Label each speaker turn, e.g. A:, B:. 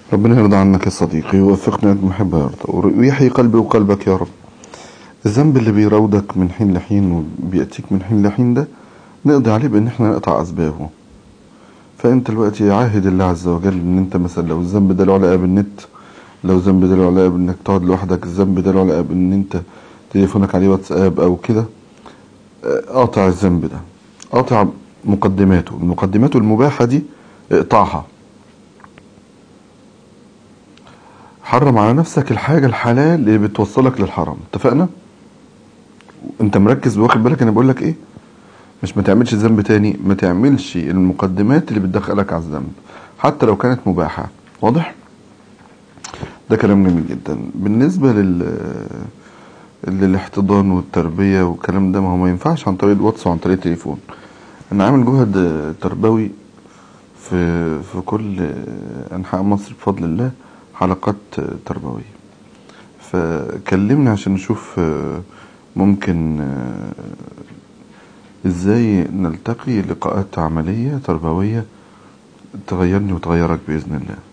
A: ربنا يرضى عنك يا صديقي ويوفقنا أنك محب يرضى ويحيي قلبي وقلبك يا رب الذنب اللي بيراودك من حين لحين وبيأتيك من حين لحين ده نقضي عليه بأن احنا نقطع أسبابه فأنت دلوقتي عاهد الله عز وجل أن أنت مثلا لو الذنب ده له علاقة بالنت لو الذنب ده له علاقة بأنك تقعد لوحدك الذنب ده له علاقة بأن أنت تليفونك عليه واتساب أو كده قاطع الذنب ده قاطع مقدماته المقدمات المباحة دي اقطعها حرم على نفسك الحاجة الحلال اللي بتوصلك للحرام اتفقنا انت مركز واخد بالك انا بقول لك ايه مش ما تعملش ذنب تاني ما تعملش المقدمات اللي بتدخلك على الذنب حتى لو كانت مباحة واضح ده كلام جميل جدا بالنسبة لل للاحتضان والتربية والكلام ده ما هو ما ينفعش عن طريق الواتس وعن طريق التليفون انا عامل جهد تربوي في في كل انحاء مصر بفضل الله حلقات تربوية فكلمنا عشان نشوف ممكن ازاي نلتقي لقاءات عملية تربوية تغيرني وتغيرك بإذن الله